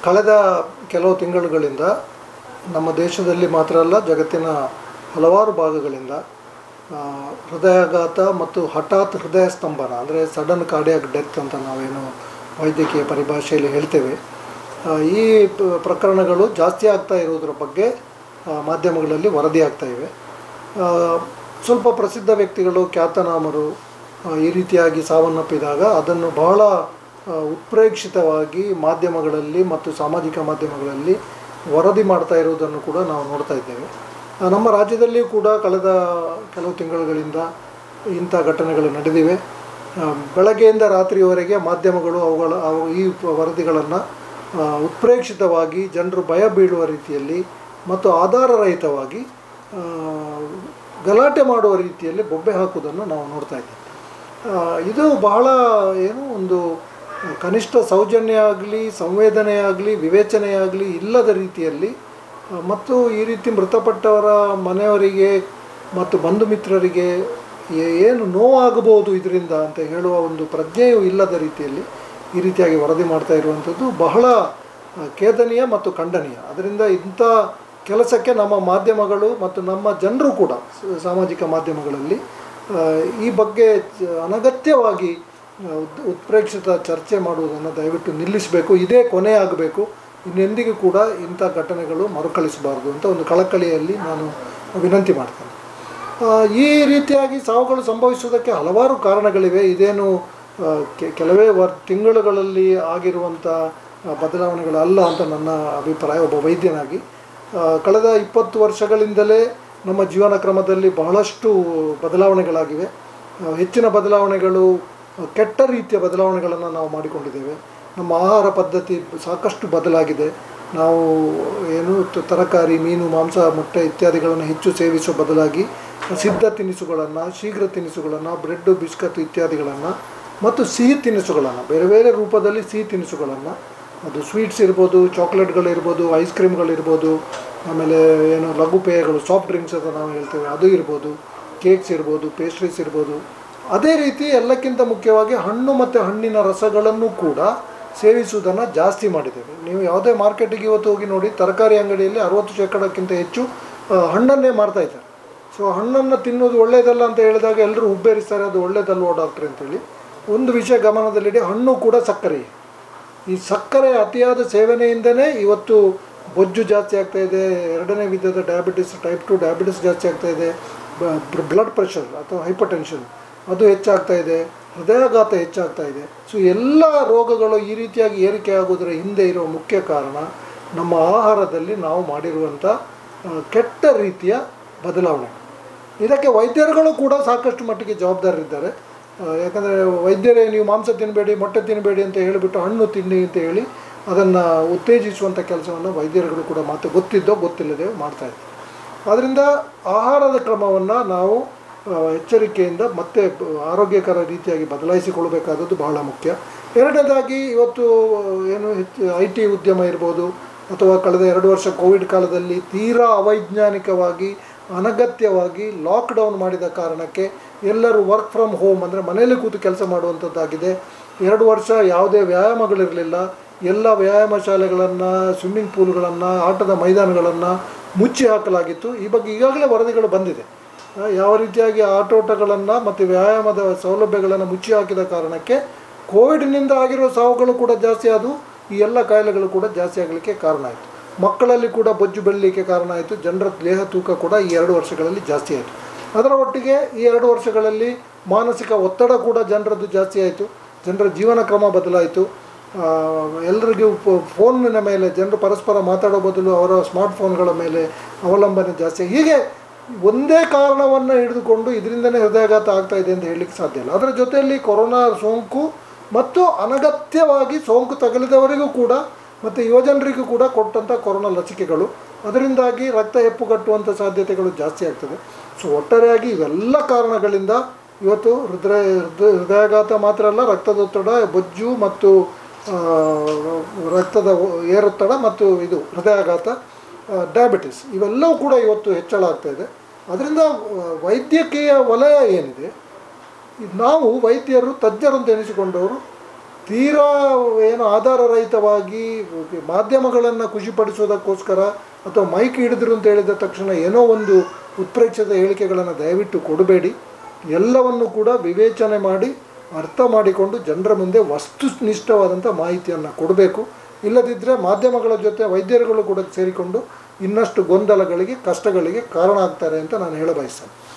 ಕಳೆದ ಕೆಲವು ತಿಂಗಳುಗಳಿಂದ ನಮ್ಮ ದೇಶದಲ್ಲಿ ಮಾತ್ರ ಅಲ್ಲ ಜಗತ್ತಿನ ಹಲವಾರು ಭಾಗಗಳಿಂದ ಆ, ಹೃದಯಾಘಾತ ಮತ್ತು ಹಠಾತ್ ಹೃದಯ ಸ್ತಂಭನ ಅಂದರೆ ಸಡನ್ ಕಾರ್ಡಿಯಾಕ್ ಡೆತ್ ಅಂತ ನಾವೇನು ವೈದ್ಯಕೀಯ ಪರಿಭಾಷೆಯಲ್ಲಿ ಹೇಳ್ತೇವೆ ಆ, ಈ ಪ- ಪ್ರಕರಣಗಳು ಜಾಸ್ತಿ ಆಗ್ತಾ ಇರುವುದರ ಬಗ್ಗೆ ಆ, ಮಾಧ್ಯಮಗಳಲ್ಲಿ ವರದಿ ಆಗ್ತಾ ಇವೆ ಆ, ಸ್ವಲ್ಪ ಪ್ರಸಿದ್ಧ ವ್ಯಕ್ತಿಗಳು ಖ್ಯಾತನಾಮರು ಆ, ಈ ರೀತಿಯಾಗಿ ಸಾವನ್ನಪ್ಪಿದಾಗ ಅದನ್ನು ಬಹಳ ಆ, ಉತ್ಪ್ರೇಕ್ಷಿತವಾಗಿ ಮಾಧ್ಯಮಗಳಲ್ಲಿ ಮತ್ತು ಸಾಮಾಜಿಕ ಮಾಧ್ಯಮಗಳಲ್ಲಿ ವರದಿ ಮಾಡ್ತಾ ಇರುವುದನ್ನು ಕೂಡ ನಾವು ನೋಡ್ತಾ ಇದ್ದೇವೆ ಆ, ನಮ್ಮ ರಾಜ್ಯದಲ್ಲಿಯೂ ಕೂಡ ಕಳೆದ ಕೆಲವು ತಿಂಗಳುಗಳಿಂದ ಇಂಥ ಘಟನೆಗಳು ನಡೆದಿವೆ ಆ, ಬೆಳಗ್ಗೆಯಿಂದ ರಾತ್ರಿಯವರೆಗೆ ಮಾಧ್ಯಮಗಳು ಅವುಗಳ ಅವು ಈ ವರದಿಗಳನ್ನು ಉತ್ಪ್ರೇಕ್ಷಿತವಾಗಿ ಜನರು ಭಯ ಬೀಳುವ ರೀತಿಯಲ್ಲಿ ಮತ್ತು ಆಧಾರರಹಿತವಾಗಿ ಆ, ಗಲಾಟೆ ಮಾಡುವ ರೀತಿಯಲ್ಲಿ ಬೊಬ್ಬೆ ಹಾಕುವುದನ್ನು ನಾವು ನೋಡ್ತಾ ಇದ್ದೇವೆ ಆ, ಇದು ಬಹಳ ಏನು ಒಂದು ಕನಿಷ್ಠ ಸೌಜನ್ಯ ಆಗಲಿ ಸಂವೇದನೆ ಆಗಲಿ ವಿವೇಚನೆ ಆಗಲಿ ಇಲ್ಲದ ರೀತಿಯಲ್ಲಿ ಆ, ಮತ್ತು ಈ ರೀತಿ ಮೃತಪಟ್ಟವರ ಮನೆಯವರಿಗೆ ಮತ್ತು ಬಂಧು ಮಿತ್ರರಿಗೆ ಏ- ಏನು ನೋವಾಗಬಹುದು ಇದರಿಂದ ಅಂತ ಹೇಳುವ ಒಂದು ಪ್ರಜ್ಞೆಯೂ ಇಲ್ಲದ ರೀತಿಯಲ್ಲಿ ಈ ರೀತಿಯಾಗಿ ವರದಿ ಮಾಡ್ತಾ ಇರುವಂಥದ್ದು ಬಹಳ ಆ, ಖೇದನೀಯ ಮತ್ತು ಖಂಡನೀಯ ಅದರಿಂದ ಇಂಥ ಕೆಲಸಕ್ಕೆ ನಮ್ಮ ಮಾಧ್ಯಮಗಳು ಮತ್ತು ನಮ್ಮ ಜನರು ಕೂಡ ಸ- ಸಾಮಾಜಿಕ ಮಾಧ್ಯಮಗಳಲ್ಲಿ ಆ, ಈ ಬಗ್ಗೆ ಚ- ಅನಗತ್ಯವಾಗಿ ಆ, ಉತ್ ಉತ್ಪ್ರೇಕ್ಷಿತ ಚರ್ಚೆ ಮಾಡುವುದನ್ನು ದಯವಿಟ್ಟು ನಿಲ್ಲಿಸಬೇಕು ಇದೇ ಕೊನೆ ಆಗಬೇಕು ಇನ್ನೆಂದಿಗೂ ಕೂಡ ಇಂಥ ಘಟನೆಗಳು ಮರುಕಳಿಸಬಾರ್ದು ಅಂತ ಒಂದು ಕಳಕಳಿಯಲ್ಲಿ ನಾನು ವಿನಂತಿ ಮಾಡ್ತೇನೆ ಆ, ಈ ರೀತಿಯಾಗಿ ಸಾವುಗಳು ಸಂಭವಿಸುವುದಕ್ಕೆ ಹಲವಾರು ಕಾರಣಗಳಿವೆ ಇದೇನು ಆ, ಕೆ- ಕೆಲವೇ ವರ್ ತಿಂಗಳುಗಳಲ್ಲಿ ಆಗಿರುವಂಥ ಆ, ಬದಲಾವಣೆಗಳಲ್ಲ ಅಂತ ನನ್ನ ಅಭಿಪ್ರಾಯ ಒಬ್ಬ ವೈದ್ಯನಾಗಿ ಆ, ಕಳೆದ ಇಪ್ಪತ್ತು ವರ್ಷಗಳಿಂದಲೇ ನಮ್ಮ ಜೀವನ ಕ್ರಮದಲ್ಲಿ ಬಹಳಷ್ಟು ಬದಲಾವಣೆಗಳಾಗಿವೆ ಆ, ಹೆಚ್ಚಿನ ಬದಲಾವಣೆಗಳು ಆ, ಕೆಟ್ಟ ರೀತಿಯ ಬದಲಾವಣೆಗಳನ್ನು ನಾವು ಮಾಡಿಕೊಂಡಿದ್ದೇವೆ ನಮ್ಮ ಆಹಾರ ಪದ್ಧತಿ ಸಾಕಷ್ಟು ಬದಲಾಗಿದೆ ನಾವು ಏನು ತ- ತರಕಾರಿ ಮೀನು ಮಾಂಸ ಮೊಟ್ಟೆ ಇತ್ಯಾದಿಗಳನ್ನು ಹೆಚ್ಚು ಸೇವಿಸುವ ಬದಲಾಗಿ ಸಿದ್ಧ ತಿನಿಸುಗಳನ್ನು ಶೀಘ್ರ ತಿನಿಸುಗಳನ್ನು ಬ್ರೆಡ್ಡು ಬಿಸ್ಕತ್ ಇತ್ಯಾದಿಗಳನ್ನು ಮತ್ತು ಸಿಹಿ ತಿನಿಸುಗಳನ್ನು ಬೇರೆ ಬೇರೆ ರೂಪದಲ್ಲಿ ಸಿಹಿ ತಿನಿಸುಗಳನ್ನು ಅದು ಸ್ವೀಟ್ಸ್ ಇರ್ಬೋದು ಚಾಕ್ಲೇಟ್ಗಳಿರ್ಬೋದು ಐಸ್ ಕ್ರೀಮ್ಗಳಿರ್ಬೋದು ಆಮೇಲೆ ಏನು ಲಘು ಪೇಯಗಳು ಸಾಫ್ಟ್ ಡ್ರಿಂಕ್ಸ್ ಅಂತ ನಾವು ಹೇಳ್ತೇವೆ ಅದು ಇರ್ಬೋದು ಕೇಕ್ಸ್ ಇರ್ಬೋದು ಪೇಸ್ಟ್ರೀಸ್ ಇರ್ಬೋದು ಅದೇ ರೀತಿ ಎಲ್ಲಕ್ಕಿಂತ ಮುಖ್ಯವಾಗಿ ಹಣ್ಣು ಮತ್ತು ಹಣ್ಣಿನ ರಸಗಳನ್ನು ಕೂಡ ಸೇವಿಸುವುದನ್ನು ಜಾಸ್ತಿ ಮಾಡಿದ್ದೇವೆ ನೀವು ಯಾವುದೇ ಮಾರ್ಕೆಟಿಗೆ ಇವತ್ತು ಹೋಗಿ ನೋಡಿ ತರಕಾರಿ ಅಂಗಡಿಯಲ್ಲಿ ಅರುವತ್ತು ಶೇಕಡಕ್ಕಿಂತ ಹೆಚ್ಚು ಆ, ಹಣ್ಣನ್ನೇ ಮಾರ್ತಾ ಇದ್ದಾರೆ ಸೊ ಹಣ್ಣನ್ನು ತಿನ್ನೋದು ಒಳ್ಳೆಯದಲ್ಲ ಅಂತ ಹೇಳಿದಾಗ ಎಲ್ಲರೂ ಹುಬ್ಬೇರಿಸ್ತಾರೆ ಅದು ಒಳ್ಳೆಯದಲ್ವೋ ಡಾಕ್ಟ್ರೆ ಅಂತೇಳಿ ಒಂದು ವಿಷಯ ಗಮನದಲ್ಲಿಡಿ ಹಣ್ಣು ಕೂಡ ಸಕ್ಕರೆ ಈ ಸಕ್ಕರೆ ಅತಿಯಾದ ಸೇವನೆಯಿಂದನೇ ಇವತ್ತು ಬೊಜ್ಜು ಜಾಸ್ತಿ ಆಗ್ತಾ ಇದೆ ಎರಡನೇ ವಿಧದ ಡಯಾಬಿಟಿಸ್ ಟೈಪ್ ಟು ಡಯಾಬಿಟಿಸ್ ಜಾಸ್ತಿ ಆಗ್ತಾ ಇದೆ ಬ್ಲಡ್ ಪ್ರೆಷರ್ ಅಥವಾ ಹೈಪರ್ ಟೆನ್ಷನ್ ಅದು ಹೆಚ್ಚಾಗ್ತಾ ಇದೆ ಹೃದಯಾಘಾತ ಹೆಚ್ಚಾಗ್ತಾ ಇದೆ ಸೊ ಎಲ್ಲ ರೋಗಗಳು ಈ ರೀತಿಯಾಗಿ ಏರಿಕೆ ಆಗೋದರ ಹಿಂದೆ ಇರುವ ಮುಖ್ಯ ಕಾರಣ ನಮ್ಮ ಆಹಾರದಲ್ಲಿ ನಾವು ಮಾಡಿರುವಂಥ ಆ, ಕೆಟ್ಟ ರೀತಿಯ ಬದಲಾವಣೆ ಇದಕ್ಕೆ ವೈದ್ಯರುಗಳು ಕೂಡ ಸಾಕಷ್ಟು ಮಟ್ಟಿಗೆ ಜವಾಬ್ದಾರರಿದ್ದಾರೆ ಆ, ಯಾಕಂದರೆ ವೈದ್ಯರೇ ನೀವು ಮಾಂಸ ತಿನ್ನಬೇಡಿ ಮೊಟ್ಟೆ ತಿನ್ನಬೇಡಿ ಅಂತ ಹೇಳಿಬಿಟ್ಟು ಹಣ್ಣು ತಿನ್ನಿ ಅಂತ ಹೇಳಿ ಅದನ್ನು ಉತ್ತೇಜಿಸುವಂಥ ಕೆಲಸವನ್ನು ವೈದ್ಯರುಗಳು ಕೂಡ ಮಾತು ಗೊತ್ತಿದ್ದೋ ಗೊತ್ತಿಲ್ಲದೆ ಮಾಡ್ತಾ ಇದ್ದಾರೆ ಆದ್ದರಿಂದ ಆಹಾರದ ಕ್ರಮವನ್ನು ನಾವು ಆ, ಎಚ್ಚರಿಕೆಯಿಂದ ಮತ್ತೆ ಬ- ಆರೋಗ್ಯಕರ ರೀತಿಯಾಗಿ ಬದಲಾಯಿಸಿಕೊಳ್ಬೇಕಾದದ್ದು ಬಹಳ ಮುಖ್ಯ ಎರಡನೇದಾಗಿ ಇವತ್ತು ಏನು ಹೆಚ್ಚು ಐ ಟಿ ಉದ್ಯಮ ಇರ್ಬೋದು ಅಥವಾ ಕಳೆದ ಎರಡು ವರ್ಷ ಕೋವಿಡ್ ಕಾಲದಲ್ಲಿ ತೀರಾ ಅವೈಜ್ಞಾನಿಕವಾಗಿ ಅನಗತ್ಯವಾಗಿ ಲಾಕ್ಡೌನ್ ಮಾಡಿದ ಕಾರಣಕ್ಕೆ ಎಲ್ಲರೂ ವರ್ಕ್ ಫ್ರಮ್ ಹೋಮ್ ಅಂದರೆ ಮನೆಯಲ್ಲೇ ಕೂತು ಕೆಲಸ ಮಾಡುವಂಥದ್ದಾಗಿದೆ ಎರಡು ವರ್ಷ ಯಾವುದೇ ವ್ಯಾಯಾಮಗಳಿರಲಿಲ್ಲ ಎಲ್ಲ ವ್ಯಾಯಾಮ ಶಾಲೆಗಳನ್ನು ಸ್ವಿಮ್ಮಿಂಗ್ ಪೂಲ್ಗಳನ್ನು ಆಟದ ಮೈದಾನಗಳನ್ನು ಮುಚ್ಚಿ ಹಾಕಲಾಗಿತ್ತು ಈ ಬಗ್ಗೆ ಈಗಾಗಲೇ ವರದಿಗಳು ಬಂದಿದೆ ಆ, ಯಾವ ರೀತಿಯಾಗಿ ಆಟೋಟಗಳನ್ನು ಮತ್ತು ವ್ಯಾಯಾಮದ ಸೌಲಭ್ಯಗಳನ್ನು ಮುಚ್ಚಿ ಹಾಕಿದ ಕಾರಣಕ್ಕೆ ಕೋವಿಡ್ನಿಂದ ಆಗಿರೋ ಸಾವುಗಳು ಕೂಡ ಜಾಸ್ತಿ ಆದವು ಈ ಎಲ್ಲ ಕಾಯಿಲೆಗಳು ಕೂಡ ಜಾಸ್ತಿ ಆಗಲಿಕ್ಕೆ ಕಾರಣ ಆಯಿತು ಮಕ್ಕಳಲ್ಲಿ ಕೂಡ ಬೊಜ್ಜು ಬೆಳಲಿಕ್ಕೆ ಕಾರಣ ಆಯಿತು ಜನರ ದೇಹ ತೂಕ ಕೂಡ ಈ ಎರಡು ವರ್ಷಗಳಲ್ಲಿ ಜಾಸ್ತಿ ಆಯಿತು ಅದರ ಒಟ್ಟಿಗೆ ಈ ಎರಡು ವರ್ಷಗಳಲ್ಲಿ ಮಾನಸಿಕ ಒತ್ತಡ ಕೂಡ ಜನರದ್ದು ಜಾಸ್ತಿ ಆಯಿತು ಜನರ ಜೀವನ ಕ್ರಮ ಬದಲಾಯಿತು ಆ, ಎಲ್ಲರಿಗೂ ಫೋ- ಫೋನಿನ ಮೇಲೆ ಜನರು ಪರಸ್ಪರ ಮಾತಾಡೋ ಬದಲು ಅವರ ಸ್ಮಾರ್ಟ್ಫೋನ್ಗಳ ಮೇಲೆ ಅವಲಂಬನೆ ಜಾಸ್ತಿ ಹೀಗೆ ಒಂದೇ ಕಾರಣವನ್ನು ಹಿಡಿದುಕೊಂಡು ಇದರಿಂದನೇ ಹೃದಯಾಘಾತ ಆಗ್ತಾ ಇದೆ ಅಂತ ಹೇಳಲಿಕ್ಕೆ ಸಾಧ್ಯ ಇಲ್ಲ ಅದರ ಜೊತೆಯಲ್ಲಿ ಕೊರೋನಾ ಸೋಂಕು ಮತ್ತು ಅನಗತ್ಯವಾಗಿ ಸೋಂಕು ತಗುಲಿದವರಿಗೂ ಕೂಡ ಮತ್ತು ಯುವಜನರಿಗೂ ಕೂಡ ಕೊಟ್ಟಂಥ ಕೊರೋನಾ ಲಸಿಕೆಗಳು ಅದರಿಂದಾಗಿ ರಕ್ತ ಹೆಪ್ಪುಗಟ್ಟುವಂಥ ಸಾಧ್ಯತೆಗಳು ಜಾಸ್ತಿ ಆಗ್ತದೆ ಸೊ ಒಟ್ಟಾರೆಯಾಗಿ ಇವೆಲ್ಲ ಕಾರಣಗಳಿಂದ ಇವತ್ತು ಹೃದಯ ಹೃದಯ ಹೃದಯಾಘಾತ ಮಾತ್ರ ಅಲ್ಲ ರಕ್ತದೊತ್ತಡ ಬೊಜ್ಜು ಮತ್ತು ಆ, ರಕ್ತದ ಒ- ಏರೊತ್ತಡ ಮತ್ತು ಇದು ಹೃದಯಾಘಾತ ಡಯಾಬಿಟಿಸ್ ಇವೆಲ್ಲವೂ ಕೂಡ ಇವತ್ತು ಹೆಚ್ಚಳ ಆಗ್ತಾ ಇದೆ ಅದರಿಂದ ಆ, ವೈದ್ಯಕೀಯ ವಲಯ ಏನಿದೆ ಇದು ನಾವು ವೈದ್ಯರು ತಜ್ಞರು ಅಂತ ಎನಿಸಿಕೊಂಡವರು ತೀರಾ ಏನು ಆಧಾರರಹಿತವಾಗಿ ಮಾಧ್ಯಮಗಳನ್ನು ಖುಷಿಪಡಿಸೋದಕ್ಕೋಸ್ಕರ ಅಥವಾ ಮೈಕ್ ಹಿಡಿದ್ರು ಅಂತ ಹೇಳಿದ ತಕ್ಷಣ ಏನೋ ಒಂದು ಉತ್ಪ್ರೇಕ್ಷಿತ ಹೇಳಿಕೆಗಳನ್ನು ದಯವಿಟ್ಟು ಕೊಡಬೇಡಿ ಎಲ್ಲವನ್ನು ಕೂಡ ವಿವೇಚನೆ ಮಾಡಿ ಅರ್ಥ ಮಾಡಿಕೊಂಡು ಜನರ ಮುಂದೆ ವಸ್ತುನಿಷ್ಠವಾದಂಥ ಮಾಹಿತಿಯನ್ನು ಕೊಡಬೇಕು ಇಲ್ಲದಿದ್ದರೆ ಮಾಧ್ಯಮಗಳ ಜೊತೆ ವೈದ್ಯರುಗಳು ಕೂಡ ಸೇರಿಕೊಂಡು ಇನ್ನಷ್ಟು ಗೊಂದಲಗಳಿಗೆ ಕಷ್ಟಗಳಿಗೆ ಕಾರಣ ಆಗ್ತಾರೆ ಅಂತ ನಾನು ಹೇಳ ಬಯಸ್ತೇನೆ